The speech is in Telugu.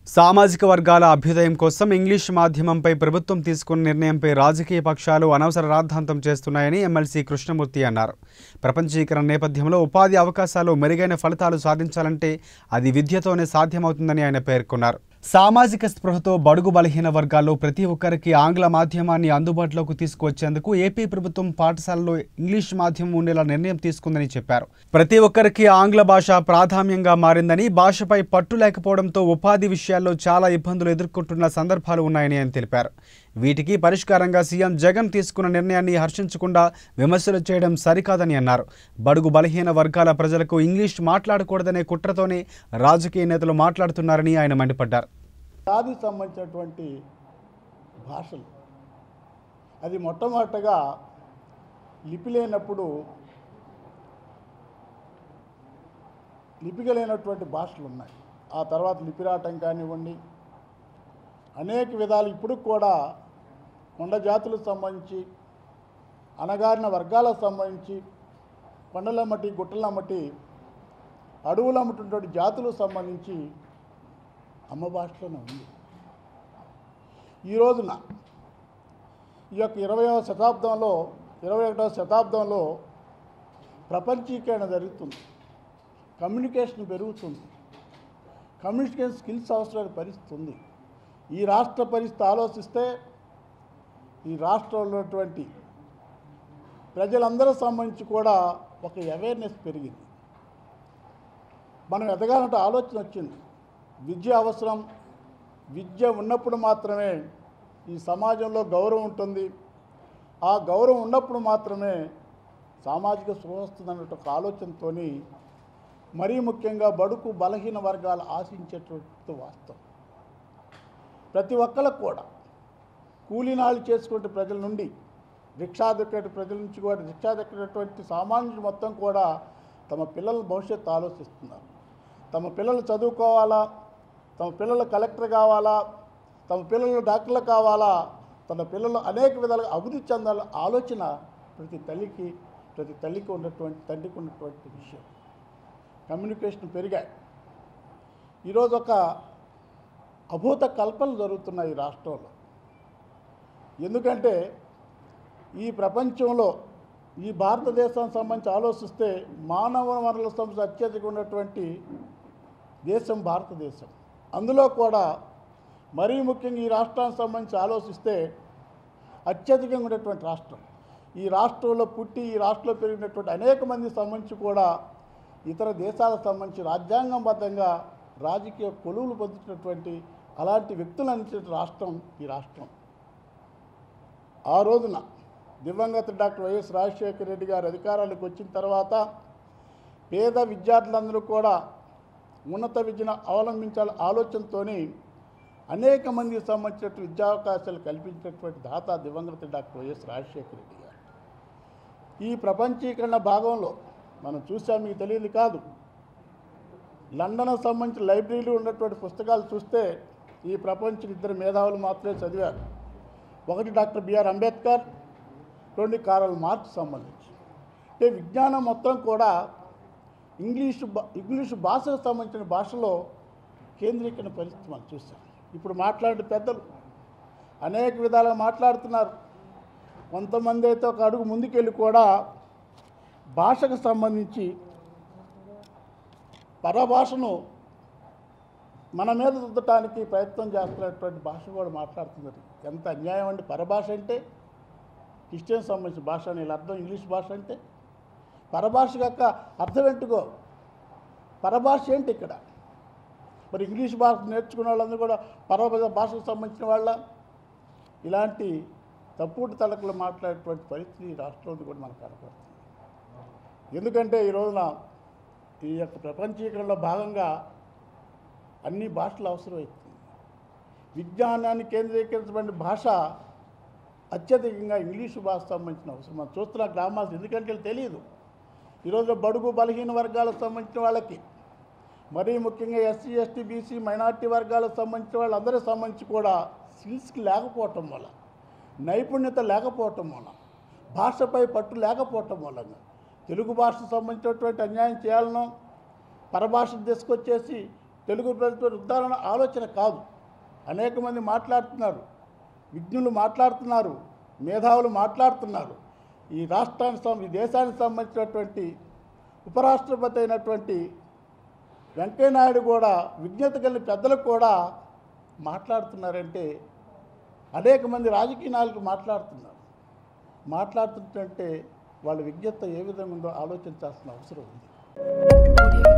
సామాజిక వర్గాల అభ్యుదయం కోసం ఇంగ్లీష్ మాధ్యమంపై ప్రభుత్వం తీసుకున్న నిర్ణయంపై రాజకీయ పక్షాలు అనవసర రాద్ధాంతం చేస్తున్నాయని ఎమ్మెల్సీ కృష్ణమూర్తి అన్నారు ప్రపంచీకరణ నేపథ్యంలో ఉపాధి అవకాశాలు మెరుగైన ఫలితాలు సాధించాలంటే అది విద్యతోనే సాధ్యమవుతుందని ఆయన పేర్కొన్నారు సామాజిక స్పృహతో బడుగు బలహీన వర్గాల్లో ప్రతి ఒక్కరికి ఆంగ్ల మాధ్యమాన్ని అందుబాటులోకి తీసుకువచ్చేందుకు ఏపీ ప్రభుత్వం పాఠశాలలో ఇంగ్లీష్ మాధ్యమం ఉండేలా నిర్ణయం తీసుకుందని చెప్పారు ప్రతి ఒక్కరికి ఆంగ్ల భాష ప్రాధాన్యంగా మారిందని భాషపై పట్టు లేకపోవడంతో ఉపాధి విషయాల్లో చాలా ఇబ్బందులు ఎదుర్కొంటున్న సందర్భాలు ఉన్నాయని ఆయన తెలిపారు వీటికి పరిష్కారంగా సీఎం జగన్ తీసుకున్న నిర్ణయాన్ని హర్షించకుండా విమర్శలు చేయడం సరికాదని అన్నారు బడుగు బలహీన వర్గాల ప్రజలకు ఇంగ్లీష్ మాట్లాడకూడదనే కుట్రతోనే రాజకీయ నేతలు మాట్లాడుతున్నారని ఆయన మండిపడ్డారు జాతికి సంబంధించినటువంటి భాషలు అది మొట్టమొదటగా లిపి లేనప్పుడు లిపిక లేనటువంటి భాషలు ఉన్నాయి ఆ తర్వాత లిపి రావటం కానివ్వండి అనేక విధాలు ఇప్పుడు కూడా కొండ జాతులకు సంబంధించి అణగారిన వర్గాలకు సంబంధించి కొండలమ్మటి గుట్టలమ్మటి అడవులమ్మటువంటి జాతులకు సంబంధించి అమ్మ భాషలోనే ఉంది ఈ రోజున ఈ యొక్క ఇరవయవ శతాబ్దంలో ఇరవై ఒకటవ శతాబ్దంలో ప్రపంచీకరణ జరుగుతుంది కమ్యూనికేషన్ పెరుగుతుంది కమ్యూనికేషన్ స్కిల్స్ అవసరమైన పరిస్థితి ఉంది ఈ రాష్ట్ర పరిస్థితి ఆలోచిస్తే ఈ రాష్ట్రంలో ఉన్నటువంటి ప్రజలందరూ సంబంధించి కూడా ఒక అవేర్నెస్ పెరిగింది మనం ఎదగాలంటే ఆలోచన వచ్చింది విద్య అవసరం విద్య ఉన్నప్పుడు మాత్రమే ఈ సమాజంలో గౌరవం ఉంటుంది ఆ గౌరవం ఉన్నప్పుడు మాత్రమే సామాజిక స్పృహ వస్తుందన్న ఒక ఆలోచనతో మరీ ముఖ్యంగా బడుకు బలహీన వర్గాలు ఆశించేటువంటి వాస్తవం ప్రతి ఒక్కరికి కూడా కూలీనాళ్ళు చేసుకునే ప్రజల నుండి రిక్షా దొక్కే ప్రజల నుంచి కూడా రిక్షా దొక్కేటటువంటి సామాన్యులు మొత్తం కూడా తమ పిల్లల భవిష్యత్తు ఆలోచిస్తున్నారు తమ పిల్లలు చదువుకోవాలా తమ పిల్లలు కలెక్టర్ కావాలా తమ పిల్లలు డాక్టర్లు కావాలా తన పిల్లలు అనేక విధాలుగా అభివృద్ధి చెందాల ఆలోచన ప్రతి తల్లికి ప్రతి తల్లికి ఉన్నటువంటి తండ్రికి ఉన్నటువంటి విషయం కమ్యూనికేషన్ పెరిగాయి ఈరోజు ఒక అభూత కల్పనలు జరుగుతున్నాయి ఈ రాష్ట్రంలో ఎందుకంటే ఈ ప్రపంచంలో ఈ భారతదేశానికి సంబంధించి ఆలోచిస్తే మానవ వనరుల సంస్థ అత్యధిక ఉన్నటువంటి దేశం భారతదేశం అందులో కూడా మరీ ముఖ్యంగా ఈ రాష్ట్రానికి సంబంధించి ఆలోచిస్తే అత్యధికంగా ఉన్నటువంటి రాష్ట్రం ఈ రాష్ట్రంలో పుట్టి ఈ రాష్ట్రంలో పెరిగినటువంటి అనేక మంది సంబంధించి కూడా ఇతర దేశాలకు సంబంధించి రాజ్యాంగబద్ధంగా రాజకీయ కొలువులు పొందించినటువంటి అలాంటి వ్యక్తులు అందించిన రాష్ట్రం ఈ రాష్ట్రం ఆ రోజున దివంగత డాక్టర్ వైఎస్ రాజశేఖర రెడ్డి గారు అధికారానికి వచ్చిన తర్వాత పేద విద్యార్థులందరూ కూడా ఉన్నత విద్యను అవలంబించాల ఆలోచనతో అనేక మందికి సంబంధించినటువంటి విద్యావకాశాలు కల్పించినటువంటి దాత దివంగత డాక్టర్ వైఎస్ రాజశేఖర రెడ్డి గారు ఈ ప్రపంచీకరణ భాగంలో మనం చూసాం మీకు తెలియదు కాదు లండన్ సంబంధించిన లైబ్రరీలో ఉన్నటువంటి పుస్తకాలు చూస్తే ఈ ప్రపంచం ఇద్దరు మేధావులు మాత్రమే చదివారు ఒకటి డాక్టర్ బిఆర్ అంబేద్కర్ రెండు కారల్ మార్క్స్ సంబంధించి అంటే విజ్ఞానం మొత్తం కూడా ఇంగ్లీషు భా- ఇంగ్లీషు భాషకు సంబంధించిన భాషలో కేంద్రీకరణ పరిస్థితి మనం చూసాం ఇప్పుడు మాట్లాడే పెద్దలు అనేక విధాలుగా మాట్లాడుతున్నారు కొంతమంది అయితే ఒక అడుగు ముందుకెళ్ళి కూడా భాషకు సంబంధించి పరభాషను మన మీద రుద్దటానికి ప్రయత్నం చేస్తున్నటువంటి భాష కూడా మాట్లాడుతున్నారు ఎంత అన్యాయం అండి పరభాష అంటే క్రిస్టియన్ సంబంధించిన భాష అని వీళ్ళ అర్థం ఇంగ్లీష్ భాష అంటే పరభాష యొక్క అర్థం ఏంటిగో పరభాష ఏంటి ఇక్కడ మరి ఇంగ్లీష్ భాష నేర్చుకున్న వాళ్ళందరూ కూడా పరభాష భాషకు సంబంధించిన వాళ్ళ ఇలాంటి తప్పుడు తలకలు మాట్లాడేటువంటి పరిస్థితి ఈ రాష్ట్రంలో కూడా మనకు కనపడుతుంది ఎందుకంటే ఈ రోజున ఈ యొక్క ప్రపంచీకరణలో భాగంగా అన్ని భాషలు అవసరమవుతుంది విజ్ఞానాన్ని కేంద్రీకరించబడిన భాష అత్యధికంగా ఇంగ్లీషు భాష సంబంధించిన అవసరం మనం చూస్తున్న గ్రామాలు ఎందుకంటే తెలియదు ఈరోజు బడుగు బలహీన వర్గాలకు సంబంధించిన వాళ్ళకి మరీ ముఖ్యంగా ఎస్సీ ఎస్టీ బీసీ మైనార్టీ వర్గాలకు సంబంధించిన వాళ్ళందరూ సంబంధించి కూడా స్కిల్స్కి లేకపోవటం వల్ల నైపుణ్యత లేకపోవటం వల్ల భాషపై పట్టు లేకపోవటం మూలంగా తెలుగు భాషకు సంబంధించినటువంటి అన్యాయం చేయాలనో పరభాషను తీసుకొచ్చేసి తెలుగు ప్రజల ఉద్ధరణ ఆలోచన కాదు అనేక మంది మాట్లాడుతున్నారు విజ్ఞులు మాట్లాడుతున్నారు మేధావులు మాట్లాడుతున్నారు ఈ రాష్ట్రానికి సం- ఈ దేశానికి సంబంధించినటువంటి ఉపరాష్ట్రపతి అయినటువంటి వెంకయ్యనాయుడు కూడా విజ్ఞత కలిగిన పెద్దలకు కూడా మాట్లాడుతున్నారంటే అనేక మంది రాజకీయ నాయకులు మాట్లాడుతున్నారు మాట్లాడుతుంటే వాళ్ళ విజ్ఞత ఏ విధంగా ఉందో ఆలోచించాల్సిన అవసరం ఉంది Audio